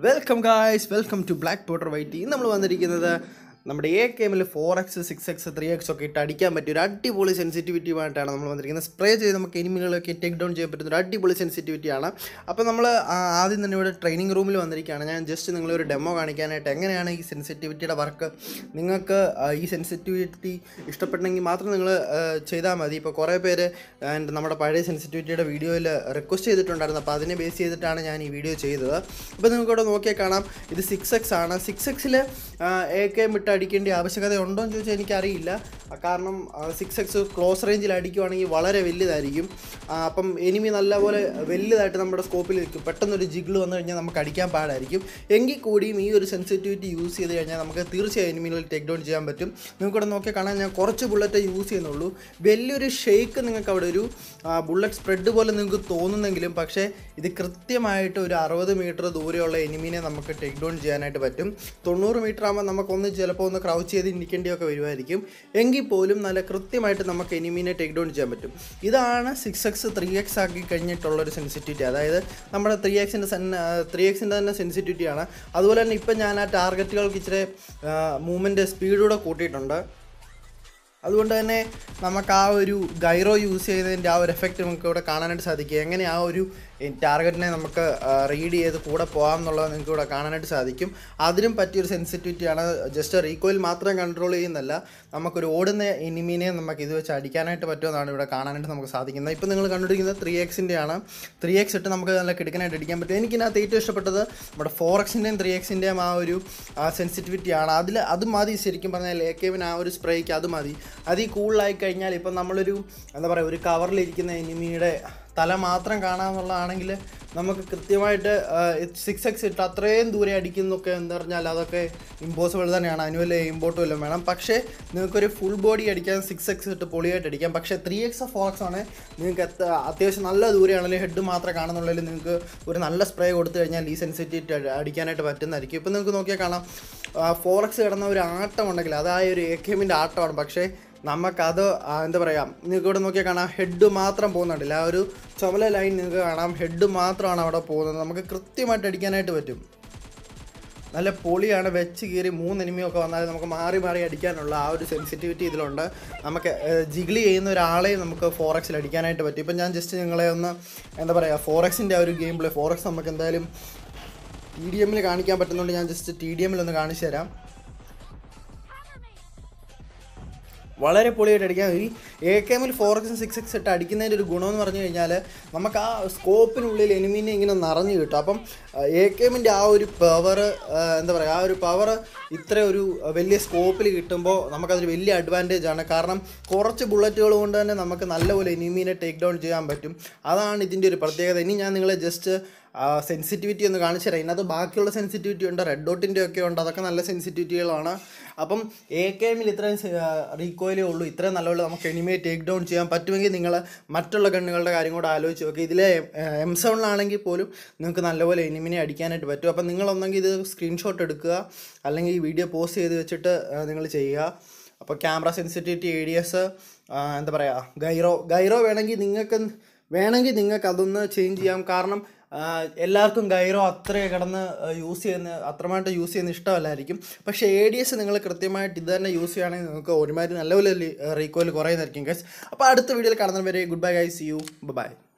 welcome guys welcome to black potter white ഇന്ന് നമ്മൾ വന്നിരിക്കുന്നത് നമ്മുടെ എ കെമിൽ four X six X three X ഒക്കെ ഇട്ട് അടിക്കാൻ പറ്റിയ ഒരു അടിപൊളി സെൻസിറ്റിവിറ്റിയുമായിട്ടാണ് നമ്മൾ വന്നിരിക്കുന്നത് സ്പ്രേ ചെയ്ത് നമുക്ക് എനിമികളൊക്കെ ടേക്ക് ഡൗൺ ചെയ്യാൻ പറ്റുന്ന ഒരു അടിപൊളി സെൻസിറ്റിവിറ്റിയാണ് അപ്പോൾ നമ്മൾ ആദ്യം തന്നെ ഇവിടെ ട്രെയിനിങ് റൂമിൽ വന്നിരിക്കുകയാണ് ഞാൻ ജസ്റ്റ് നിങ്ങളെ ഒരു ഡെമോ കാണിക്കാനായിട്ട് എങ്ങനെയാണ് ഈ സെൻസിറ്റിവിറ്റിയുടെ വർക്ക് നിങ്ങൾക്ക് ആ, ഈ സെൻസിറ്റിവിറ്റി ഇഷ്ടപ്പെട്ടെങ്കിൽ മാത്രം നിങ്ങൾ ചെയ്താൽ മതി ഇപ്പോൾ കുറേ പേര് ആൻഡ് നമ്മുടെ പഴയ സെൻസിറ്റിവിറ്റിയുടെ വീഡിയോയിൽ റിക്വസ്റ്റ് ചെയ്തിട്ടുണ്ടായിരുന്നു അപ്പോൾ അതിനെ ബേസ് ചെയ്തിട്ടാണ് ഞാൻ ഈ വീഡിയോ ചെയ്തത് അപ്പോൾ നിങ്ങൾക്ക് ഇവിടെ നോക്കിയാൽ കാണാം ഇത് സിക്സ് എക്സ് ആണ് സിക്സ് എക്സിൽ എ കെ വിട്ട് അടിക്കേണ്ട ആവശ്യകത ഉണ്ടോ എന്ന് ചോദിച്ചാൽ എനിക്കറിയില്ല ആ, കാരണം സിക്സ് എക്സ് ക്ലോസ് റേഞ്ചിൽ അടിക്കുവാണെങ്കിൽ വളരെ വലുതായിരിക്കും ആ, അപ്പം എനിമി നല്ലപോലെ വലുതായിട്ട് നമ്മുടെ സ്കോപ്പിൽ നിൽക്കും പെട്ടെന്നൊരു ജിഗിൾ വന്നു കഴിഞ്ഞാൽ നമുക്ക് അടിക്കാൻ പാടായിരിക്കും എങ്കിൽ കൂടിയും ഈ ഒരു സെൻസിറ്റിവിറ്റി യൂസ് ചെയ്ത് കഴിഞ്ഞാൽ നമുക്ക് തീർച്ചയായും എനിമികൾ ടേക്ക് ഡൗൺ ചെയ്യാൻ പറ്റും നിങ്ങൾക്കിവിടെ നോക്കിയാൽ കാണാൻ ഞാൻ കുറച്ച് ബുള്ളറ്റ് യൂസ് ചെയ്യുന്നുള്ളൂ വലിയൊരു ഷെയ്ക്ക് നിങ്ങൾക്ക് അവിടെ ഒരു ബുള്ളറ്റ് സ്പ്രെഡ് പോലെ നിങ്ങൾക്ക് തോന്നുന്നെങ്കിലും പക്ഷേ ഇത് കൃത്യമായിട്ട് ഒരു അറുപത് മീറ്റർ ദൂരെയുള്ള എനിമിനെ നമുക്ക് ടേക്ക് ഡൗൺ ചെയ്യാനായിട്ട് പറ്റും തൊണ്ണൂറ് മീറ്റർ ആകുമ്പോൾ നമുക്കൊന്ന് ചിലപ്പോൾ ഒന്ന് ക്രൗച്ച് ചെയ്ത് നിൽക്കേണ്ടിയൊക്കെ വരുമായിരിക്കും എങ്കിൽ പോലും നല്ല കൃത്യമായിട്ട് നമുക്ക് എനിമിനെ ടേക്ക് ഡൗൺ ചെയ്യാൻ പറ്റും ഇതാണ് സിക്സ് എക്സ് ത്രീ എക്സ് ആക്കി കഴിഞ്ഞിട്ടുള്ള ഒരു സെൻസിറ്റിവിറ്റി അതായത് നമ്മുടെ ത്രീ എക്സിൻ്റെ സെൻ ത്രീ എക്സിൻ്റെ തന്നെ സെൻസിറ്റിവിറ്റിയാണ് അതുപോലെ തന്നെ ഇപ്പം ഞാൻ ആ ടാർഗറ്റുകൾക്ക് ഇച്ചിരി മൂവ്മെൻറ്റ് സ്പീഡൂടെ കൂട്ടിയിട്ടുണ്ട് അതുകൊണ്ട് തന്നെ നമുക്ക് ആ ഒരു ഗൈറോ യൂസ് ചെയ്തതിൻ്റെ ആ ഒരു എഫക്റ്റ് നമുക്ക് ഇവിടെ കാണാനായിട്ട് സാധിക്കും എങ്ങനെ ആ ഒരു ടാർഗറ്റിനെ നമുക്ക് റീഡ് ചെയ്ത് കൂടെ പോകാം എന്നുള്ളത് നിങ്ങൾക്ക് ഇവിടെ കാണാനായിട്ട് സാധിക്കും അതിനും പറ്റിയൊരു സെൻസിറ്റിവിറ്റിയാണ് ജസ്റ്റ് റീകോയിൽ മാത്രം കൺട്രോൾ ചെയ്യുന്നല്ല നമുക്കൊരു ഓടുന്ന എനിമീനെ നമുക്ക് ഇത് വെച്ച് അടിക്കാനായിട്ട് പറ്റുമെന്നാണ് ഇവിടെ കാണാനായിട്ട് നമുക്ക് സാധിക്കുന്നത് ഇപ്പോൾ നിങ്ങൾ കണ്ടുപിടിക്കുന്നത് ത്രീ എക്സിൻ്റെ ആണ് ത്രീ എക്സ് ഇട്ട് നമുക്ക് നല്ല കിടക്കാനായിട്ട് അടിക്കാൻ പറ്റും എനിക്കിനകത്ത് ഏറ്റവും ഇഷ്ടപ്പെട്ടത് നമ്മുടെ ഫോർ എക്സിൻ്റെയും ത്രീ എക്സിൻ്റെയും ആ ഒരു സെൻസിറ്റിവിറ്റിയാണ് അതിൽ അത് മതി ശരിക്കും പറഞ്ഞാൽ എ കെവിന് ആ ഒരു സ്പ്രേക്ക് അത് മതി അതിൽ കൂടുതലായി കഴിഞ്ഞാൽ ഇപ്പം നമ്മളൊരു എന്താ പറയുക ഒരു കവറിലിരിക്കുന്ന എനിമിയുടെ തല മാത്രം കാണാമെന്നുള്ളതാണെങ്കിൽ നമുക്ക് കൃത്യമായിട്ട് സിക്സ് എക്സ് ഇട്ട് അത്രയും ദൂരെ അടിക്കുന്നൊക്കെ എന്താ പറഞ്ഞാൽ അതൊക്കെ ഇമ്പോസിബിൾ തന്നെയാണ് അതിന് വല്ല ഇമ്പോർട്ടും വല്ലതും വേണം പക്ഷേ നിങ്ങൾക്കൊരു ഫുൾ ബോഡി അടിക്കാൻ സിക്സ് എക്സ് ഇട്ട് പൊളിയായിട്ട് അടിക്കാം പക്ഷേ ത്രീ എക്സ് ഫോർ എക്സ് ആണ് നിങ്ങൾക്ക് എത്ര അത്യാവശ്യം നല്ല ദൂരെയാണെങ്കിലും ഹെഡ് മാത്രം കാണുന്നുള്ളതിൽ നിങ്ങൾക്ക് ഒരു നല്ല സ്പ്രേ കൊടുത്തു കഴിഞ്ഞാൽ ഈ സെൻസിറ്റിവിറ്റി അടിക്കാനായിട്ട് പറ്റുന്നതായിരിക്കും ഇപ്പം നിങ്ങൾക്ക് നോക്കിയാൽ കാണാം ഫോർ എക്സ് കിടന്ന ഒരു ആട്ടം ഉണ്ടെങ്കിൽ അതായ ഒരു എ കെ എമ്മിൻ്റെ ആട്ടമാണ് പക്ഷേ നമുക്കത് ആ, എന്താ പറയുക നിങ്ങൾക്ക് ഇവിടെ നോക്കിയാൽ കാണാം ഹെഡ് മാത്രം പോകുന്നുണ്ടല്ല ആ ഒരു ചുമല ലൈൻ നിങ്ങൾക്ക് കാണാം ഹെഡ് മാത്രമാണ് അവിടെ പോകുന്നത് നമുക്ക് കൃത്യമായിട്ട് അടിക്കാനായിട്ട് പറ്റും നല്ല പൊളിയാണ് വെച്ച് കീറി മൂന്ന് എനിമിയൊക്കെ വന്നാൽ നമുക്ക് മാറി മാറി അടിക്കാനുള്ള ആ ഒരു സെൻസിറ്റിവിറ്റി ഇതിലുണ്ട് നമുക്ക് ജിഗ്ലി ചെയ്യുന്ന ഒരാളെയും നമുക്ക് ഫോർ എക്സിൽ അടിക്കാനായിട്ട് പറ്റും ഇപ്പം ഞാൻ ജസ്റ്റ് നിങ്ങളെ ഒന്ന് എന്താ പറയുക ഫോർ എക്സിൻ്റെ ആ ഒരു ഗെയിം പ്ലേ ഫോർ എക്സ് നമുക്ക് എന്തായാലും ടി ഡി എമ്മിൽ കാണിക്കാൻ പറ്റുന്നതുകൊണ്ട് ഞാൻ ജസ്റ്റ് ടി ഡി എമ്മിൽ ഒന്ന് കാണിച്ചു തരാം വളരെ പൊളിയായിട്ട് അടിക്കാം ഈ എ കെ എമ്മിൽ ഫോർ എക്സും സിക്സ് എക്സ് ഇട്ട് അടിക്കുന്നതിൻ്റെ ഒരു ഗുണമെന്ന് പറഞ്ഞു കഴിഞ്ഞാൽ നമുക്ക് ആ സ്കോപ്പിനുള്ളിൽ എനിമീനെ ഇങ്ങനെ നിറഞ്ഞു കിട്ടും അപ്പം എ കെ എമ്മിൻ്റെ ആ ഒരു പവർ എന്താ പറയുക ആ ഒരു പവർ ഇത്ര ഒരു വലിയ സ്കോപ്പിൽ കിട്ടുമ്പോൾ നമുക്കതൊരു വലിയ അഡ്വാൻറ്റേജ് ആണ് കാരണം കുറച്ച് ബുള്ളറ്റുകൾ കൊണ്ട് തന്നെ നമുക്ക് നല്ലപോലെ എനിമീനെ ടേക്ക് ഡൗൺ ചെയ്യാൻ പറ്റും അതാണ് ഇതിൻ്റെ ഒരു പ്രത്യേകത ഇനി ഞാൻ നിങ്ങളെ ജസ്റ്റ് സെൻസിറ്റിവിറ്റി ഒന്ന് കാണിച്ചു തരാം ഇതിനകത്ത് ബാക്കിയുള്ള സെൻസിറ്റിവിറ്റി ഉണ്ട് റെഡ് ഡോട്ടിൻ്റെ ഒക്കെ ഉണ്ട് അതൊക്കെ നല്ല സെൻസിറ്റിവിറ്റികളാണ് അപ്പം എ കെ എമ്മിൽ ഇത്രയും റീകോയിലേ ഉള്ളൂ ഇത്രയും നല്ലപോലെ നമുക്ക് എനിമയെ ടേക്ക് ഡൗൺ ചെയ്യാൻ പറ്റുമെങ്കിൽ നിങ്ങൾ മറ്റുള്ള ഗണ്ണുകളുടെ കാര്യം കൂടെ ആലോചിച്ച് നോക്കുക ഇതിലെ എം സെവനിലാണെങ്കിൽ പോലും നിങ്ങൾക്ക് നല്ലപോലെ എനിമിനെ അടിക്കാനായിട്ട് പറ്റും അപ്പം നിങ്ങളൊന്നെങ്കിൽ ഇത് സ്ക്രീൻഷോട്ട് എടുക്കുക അല്ലെങ്കിൽ ഈ വീഡിയോ പോസ്റ്റ് ചെയ്ത് വെച്ചിട്ട് നിങ്ങൾ ചെയ്യുക അപ്പോൾ camera sensitivity A D S എന്താ പറയുക ഗൈറോ ഗൈറോ വേണമെങ്കിൽ നിങ്ങൾക്ക് വേണമെങ്കിൽ നിങ്ങൾക്ക് അതൊന്ന് ചേഞ്ച് ചെയ്യാം കാരണം ആ, എല്ലാവർക്കും ഗൈറോ അത്ര കിടന്ന് യൂസ് ചെയ്യുന്ന അത്രമായിട്ട് യൂസ് ചെയ്യുന്ന ഇഷ്ടമല്ലായിരിക്കും പക്ഷേ എ ഡി എസ് നിങ്ങൾ കൃത്യമായിട്ട് ഇത് തന്നെ യൂസ് ചെയ്യുകയാണെങ്കിൽ നിങ്ങൾക്ക് ഒരുമാതിരി നല്ലപോലെ റീകോയിൽ കുറയുന്നതായിരിക്കും ഗൈസ് അപ്പോൾ അടുത്ത വീഡിയോയിൽ കാണുന്നവരെ good bye guys you by